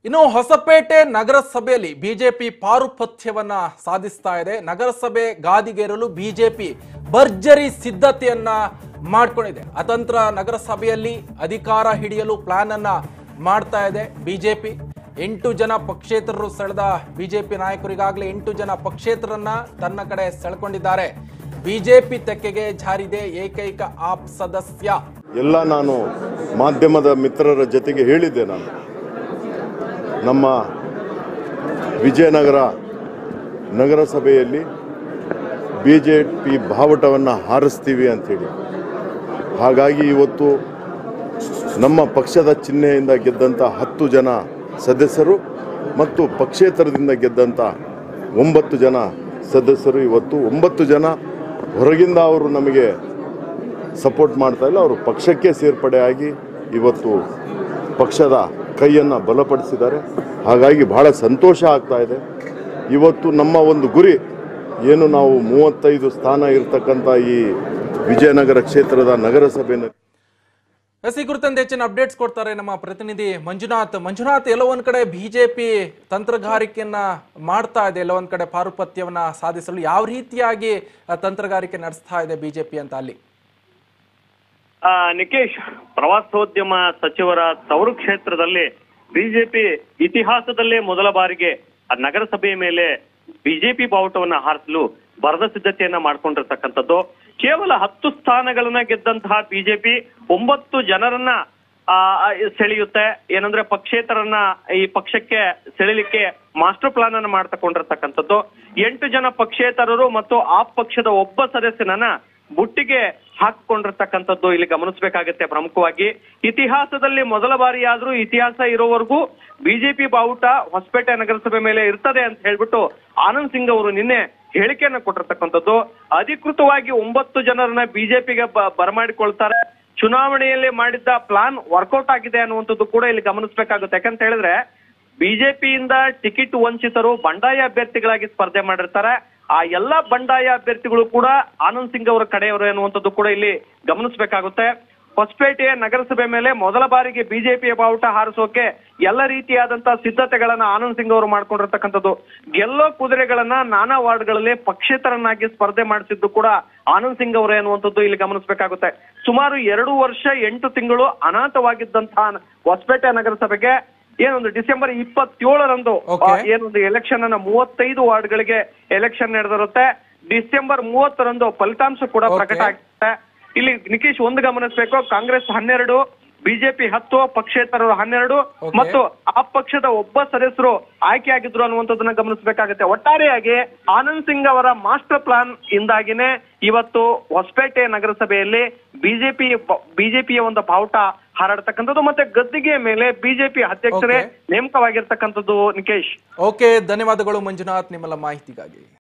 ಇನ್ನು ಹೊಸಪೇಟೆ ನಗರಸಭೆಯಲ್ಲಿ ಬಿಜೆಪಿ ಪಾರುಪತ್ಯವನ್ನ ಸಾಧಿಸ್ತಾ ಇದೆ ನಗರಸಭೆ ಗಾದಿಗೇರಲು ಬಿಜೆಪಿ ಭರ್ಜರಿ ಸಿದ್ಧತೆಯನ್ನ ಮಾಡ್ಕೊಂಡಿದೆ ಅತಂತ್ರ ನಗರಸಭೆಯಲ್ಲಿ ಅಧಿಕಾರ ಹಿಡಿಯಲು ಪ್ಲಾನ್ ಅನ್ನ ಮಾಡ್ತಾ ಇದೆ ಬಿಜೆಪಿ ಎಂಟು ಜನ ಪಕ್ಷೇತರರು ಸೆಳೆದ ಬಿಜೆಪಿ ನಾಯಕರಿಗಾಗಲೇ ಎಂಟು ಜನ ಪಕ್ಷೇತರನ್ನ ತನ್ನ ಕಡೆ ಸೆಳ್ಕೊಂಡಿದ್ದಾರೆ ಬಿಜೆಪಿ ತೆಕ್ಕೆಗೆ ಜಾರಿದೆ ಏಕೈಕ ಆಪ್ ಸದಸ್ಯ ಎಲ್ಲ ನಾನು ಮಾಧ್ಯಮದ ಮಿತ್ರರ ಜೊತೆಗೆ ಹೇಳಿದ್ದೆ ನಾನು ನಮ್ಮ ವಿಜಯನಗರ ನಗರಸಭೆಯಲ್ಲಿ ಬಿ ಜೆ ಪಿ ಬಾವುಟವನ್ನು ಹಾರಿಸ್ತೀವಿ ಅಂಥೇಳಿ ಹಾಗಾಗಿ ಇವತ್ತು ನಮ್ಮ ಪಕ್ಷದ ಚಿಹ್ನೆಯಿಂದ ಗೆದ್ದಂಥ ಹತ್ತು ಜನ ಸದಸ್ಯರು ಮತ್ತು ಪಕ್ಷೇತರದಿಂದ ಗೆದ್ದಂಥ ಒಂಬತ್ತು ಜನ ಸದಸ್ಯರು ಇವತ್ತು ಒಂಬತ್ತು ಜನ ಹೊರಗಿಂದ ಅವರು ನಮಗೆ ಸಪೋರ್ಟ್ ಮಾಡ್ತಾ ಇಲ್ಲ ಅವರು ಪಕ್ಷಕ್ಕೆ ಸೇರ್ಪಡೆ ಆಗಿ ಇವತ್ತು ಪಕ್ಷದ ಕೈಯನ್ನು ಬಲಪಡಿಸಿದ್ದಾರೆ ಹಾಗಾಗಿ ಬಹಳ ಸಂತೋಷ ಆಗ್ತಾ ಇದೆ ಇವತ್ತು ನಮ್ಮ ಒಂದು ಗುರಿ ಏನು ನಾವು ಮೂವತ್ತೈದು ಸ್ಥಾನ ಇರತಕ್ಕಂಥ ಈ ವಿಜಯನಗರ ಕ್ಷೇತ್ರದ ನಗರಸಭೆಯಲ್ಲಿ ಎಸ್ ಈ ಕುರಿತಂತೆ ಹೆಚ್ಚಿನ ಅಪ್ಡೇಟ್ಸ್ ಕೊಡ್ತಾರೆ ನಮ್ಮ ಪ್ರತಿನಿಧಿ ಮಂಜುನಾಥ್ ಮಂಜುನಾಥ್ ಎಲ್ಲೋ ಒಂದ್ ಕಡೆ ಬಿಜೆಪಿ ತಂತ್ರಗಾರಿಕೆಯನ್ನ ಮಾಡ್ತಾ ಇದೆ ಎಲ್ಲೋ ಒಂದ್ ಕಡೆ ಪಾರುಪತ್ಯವನ್ನ ಸಾಧಿಸಲು ಯಾವ ರೀತಿಯಾಗಿ ಆ, ತಂತ್ರಗಾರಿಕೆ ನಡೆಸ್ತಾ ಇದೆ ಬಿಜೆಪಿ ಅಂತ ಅಲ್ಲಿ ಆ, ನಿಕೇಶ್ ಪ್ರವಾಸೋದ್ಯಮ ಸಚಿವರ ತವರು ಕ್ಷೇತ್ರದಲ್ಲಿ ಬಿಜೆಪಿ ಇತಿಹಾಸದಲ್ಲೇ ಮೊದಲ ಬಾರಿಗೆ ಆ ನಗರಸಭೆಯ ಮೇಲೆ ಬಿಜೆಪಿ ಬಾವುಟವನ್ನ ಹಾರಿಸಲು ಬರದ ಸಿದ್ಧತೆಯನ್ನ ಮಾಡ್ಕೊಂಡಿರ್ತಕ್ಕಂಥದ್ದು ಕೇವಲ ಹತ್ತು ಸ್ಥಾನಗಳನ್ನ ಗೆದ್ದಂತಹ ಬಿಜೆಪಿ ಒಂಬತ್ತು ಜನರನ್ನ ಆ, ಆ, ಸೆಳೆಯುತ್ತೆ ಏನಂದ್ರೆ ಪಕ್ಷೇತರನ್ನ ಈ ಪಕ್ಷಕ್ಕೆ ಸೆಳೆಲಿಕ್ಕೆ ಮಾಸ್ಟರ್ ಪ್ಲಾನ್ ಅನ್ನ ಮಾಡ್ತಕೊಂಡಿರ್ತಕ್ಕಂಥದ್ದು ಎಂಟು ಜನ ಪಕ್ಷೇತರರು ಮತ್ತು ಆ ಪಕ್ಷದ ಒಬ್ಬ ಸದಸ್ಯನನ್ನ ಬುಟ್ಟಿಗೆ ಹಾಕಿಕೊಂಡಿರ್ತಕ್ಕಂಥದ್ದು ಇಲ್ಲಿ ಗಮನಿಸಬೇಕಾಗತ್ತೆ ಪ್ರಮುಖವಾಗಿ ಇತಿಹಾಸದಲ್ಲಿ ಮೊದಲ ಬಾರಿಯಾದ್ರೂ ಇತಿಹಾಸ ಇರೋವರೆಗೂ ಬಿಜೆಪಿ ಬಾವುಟ ಹೊಸಪೇಟೆ ನಗರಸಭೆ ಮೇಲೆ ಇರ್ತದೆ ಅಂತ ಹೇಳ್ಬಿಟ್ಟು ಆನಂದ್ ಸಿಂಗ್ ಅವರು ನಿನ್ನೆ ಹೇಳಿಕೆಯನ್ನ ಕೊಟ್ಟಿರ್ತಕ್ಕಂಥದ್ದು ಅಧಿಕೃತವಾಗಿ ಒಂಬತ್ತು ಜನರನ್ನ ಬಿಜೆಪಿಗೆ ಬರಮಾಡಿಕೊಳ್ತಾರೆ ಚುನಾವಣೆಯಲ್ಲಿ ಮಾಡಿದ್ದ ಪ್ಲಾನ್ ವರ್ಕೌಟ್ ಆಗಿದೆ ಅನ್ನುವಂಥದ್ದು ಕೂಡ ಇಲ್ಲಿ ಗಮನಿಸಬೇಕಾಗುತ್ತೆ ಯಾಕಂತ ಹೇಳಿದ್ರೆ ಬಿಜೆಪಿಯಿಂದ ಟಿಕೆಟ್ ವಂಚಿತರು ಬಂಡಾಯ ಅಭ್ಯರ್ಥಿಗಳಾಗಿ ಸ್ಪರ್ಧೆ ಮಾಡಿರ್ತಾರೆ ಆ ಎಲ್ಲಾ ಬಂಡಾಯ ಅಭ್ಯರ್ಥಿಗಳು ಕೂಡ ಆನಂದ್ ಸಿಂಗ್ ಅವರ ಕಡೆಯವರು ಎನ್ನುವಂಥದ್ದು ಕೂಡ ಇಲ್ಲಿ ಗಮನಿಸಬೇಕಾಗುತ್ತೆ ಹೊಸಪೇಟೆಯ ನಗರಸಭೆ ಮೇಲೆ ಮೊದಲ ಬಾರಿಗೆ ಬಿಜೆಪಿಯ ಬಾವುಟ ಹಾರಿಸೋಕೆ ಎಲ್ಲ ರೀತಿಯಾದಂತಹ ಸಿದ್ಧತೆಗಳನ್ನ ಆನಂದ್ ಸಿಂಗ್ ಅವರು ಮಾಡ್ಕೊಂಡಿರ್ತಕ್ಕಂಥದ್ದು ಗೆಲ್ಲೋ ಕುದುರೆಗಳನ್ನ ನಾನಾ ವಾರ್ಡ್ಗಳಲ್ಲಿ ಪಕ್ಷೇತರನ್ನಾಗಿ ಸ್ಪರ್ಧೆ ಮಾಡಿಸಿದ್ದು ಕೂಡ ಆನಂದ್ ಸಿಂಗ್ ಅವರೇ ಅನ್ನುವಂಥದ್ದು ಇಲ್ಲಿ ಗಮನಿಸಬೇಕಾಗುತ್ತೆ ಸುಮಾರು ಎರಡು ವರ್ಷ ಎಂಟು ತಿಂಗಳು ಅನಾಥವಾಗಿದ್ದಂತಹ ಹೊಸಪೇಟೆ ನಗರಸಭೆಗೆ ಏನೊಂದು ಡಿಸೆಂಬರ್ ಇಪ್ಪತ್ತೇಳರಂದು Okay. ಆ, ಏನೊಂದು ಎಲೆಕ್ಷನ್ ಅನ್ನ ಮೂವತ್ತೈದು ವಾರ್ಡ್ಗಳಿಗೆ ಎಲೆಕ್ಷನ್ ನಡೆದಿರುತ್ತೆ ಡಿಸೆಂಬರ್ ಮೂವತ್ತರಂದು ಫಲಿತಾಂಶ ಕೂಡ Okay. ಪ್ರಕಟ ಆಗುತ್ತೆ ಇಲ್ಲಿ ನಿಖೇಶ್ ಒಂದು ಗಮನಿಸಬೇಕು ಕಾಂಗ್ರೆಸ್ ಹನ್ನೆರಡು ಬಿಜೆಪಿ ಹತ್ತು ಪಕ್ಷೇತರರು ಹನ್ನೆರಡು Okay. ಮತ್ತು ಆ ಪಕ್ಷದ ಒಬ್ಬ ಸದಸ್ಯರು ಆಯ್ಕೆಯಾಗಿದ್ರು ಅನ್ನುವಂಥದ್ದನ್ನ ಗಮನಿಸಬೇಕಾಗುತ್ತೆ ಒಟ್ಟಾರೆಯಾಗಿ ಆನಂದ್ ಸಿಂಗ್ ಅವರ ಮಾಸ್ಟರ್ ಪ್ಲಾನ್ ಇಂದಾಗಿನೇ ಇವತ್ತು ಹೊಸಪೇಟೆ ನಗರಸಭೆಯಲ್ಲಿ ಬಿಜೆಪಿ ಬಿಜೆಪಿಯ ಒಂದು ಬಾವುಟ ಹಾರಾಡ್ತಕ್ಕಂಥದ್ದು ಮತ್ತೆ ಗದ್ದಿಗೆ ಮೇಲೆ ಬಿಜೆಪಿ ಅಧ್ಯಕ್ಷರೇ Okay. ನೇಮಕವಾಗಿರ್ತಕ್ಕಂಥದ್ದು ನಿಕೇಶ್ ಓಕೆ ಧನ್ಯವಾದಗಳು ಮಂಜುನಾಥ್ ನಿಮ್ಮೆಲ್ಲ ಮಾಹಿತಿಗಾಗಿ